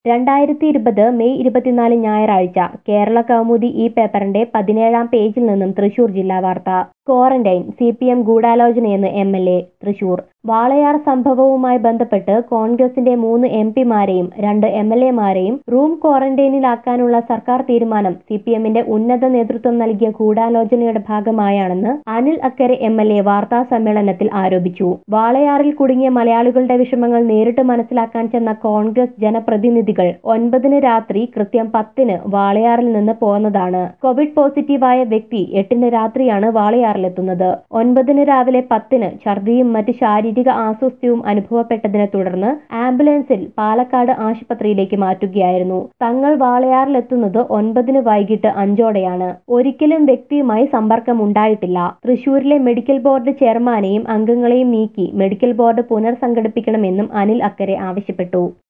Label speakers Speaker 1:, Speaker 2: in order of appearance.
Speaker 1: രണ്ടായിരത്തി ഇരുപത് മെയ് ഇരുപത്തിനാല് ഞായറാഴ്ച കേരള കൗമുദി ഈ പേപ്പറിന്റെ പതിനേഴാം പേജിൽ നിന്നും തൃശൂർ ജില്ലാ വാർത്ത ക്വാറന്റൈൻ സി പി എം ഗൂഢാലോചനയെന്ന് M L A Thrissur Walayar സംഭവവുമായി ബന്ധപ്പെട്ട് കോൺഗ്രസിന്റെ മൂന്ന് എം പിമാരെയും രണ്ട് എം എൽ എമാരെയും റൂം ക്വാറന്റൈനിലാക്കാനുള്ള സർക്കാർ തീരുമാനം സി പി എമ്മിന്റെ ഉന്നത നേതൃത്വം നൽകിയ ഗൂഢാലോചനയുടെ ഭാഗമായാണെന്ന് അനിൽ അക്കരെ എം എൽ എ വാർത്താ സമ്മേളനത്തിൽ ആരോപിച്ചു വാളയാറിൽ കുടുങ്ങിയ മലയാളികളുടെ വിഷമങ്ങൾ നേരിട്ട് മനസ്സിലാക്കാൻ ചെന്ന കോൺഗ്രസ് ജനപ്രതിനിധികൾ ഒൻപതിന് രാത്രി കൃത്യം പത്തിന് വാളയാറിൽ നിന്ന് പോന്നതാണ് കോവിഡ് പോസിറ്റീവായ വ്യക്തി എട്ടിന് രാത്രിയാണ് വാളയാറിലെത്തുന്നത് ഒൻപതിന് രാവിലെ പത്തിന് ഛർദിയും മറ്റ് ശാരീരിക അസ്വസ്ഥ്യവും അനുഭവപ്പെട്ടതിനെ തുടർന്ന് ആംബുലൻസിൽ പാലക്കാട് ആശുപത്രിയിലേക്ക് മാറ്റുകയായിരുന്നു തങ്ങൾ വാളയാറിലെത്തുന്നത് ഒൻപതിന് വൈകിട്ട് അഞ്ചോടെയാണ് ഒരിക്കലും വ്യക്തിയുമായി സമ്പർക്കം ഉണ്ടായിട്ടില്ല തൃശൂരിലെ മെഡിക്കൽ ബോർഡ് ചെയർമാനെയും അംഗങ്ങളെയും നീക്കി മെഡിക്കൽ ബോർഡ് പുനർസംഘടിപ്പിക്കണമെന്നും അനിൽ അക്കരെ ആവശ്യപ്പെട്ടു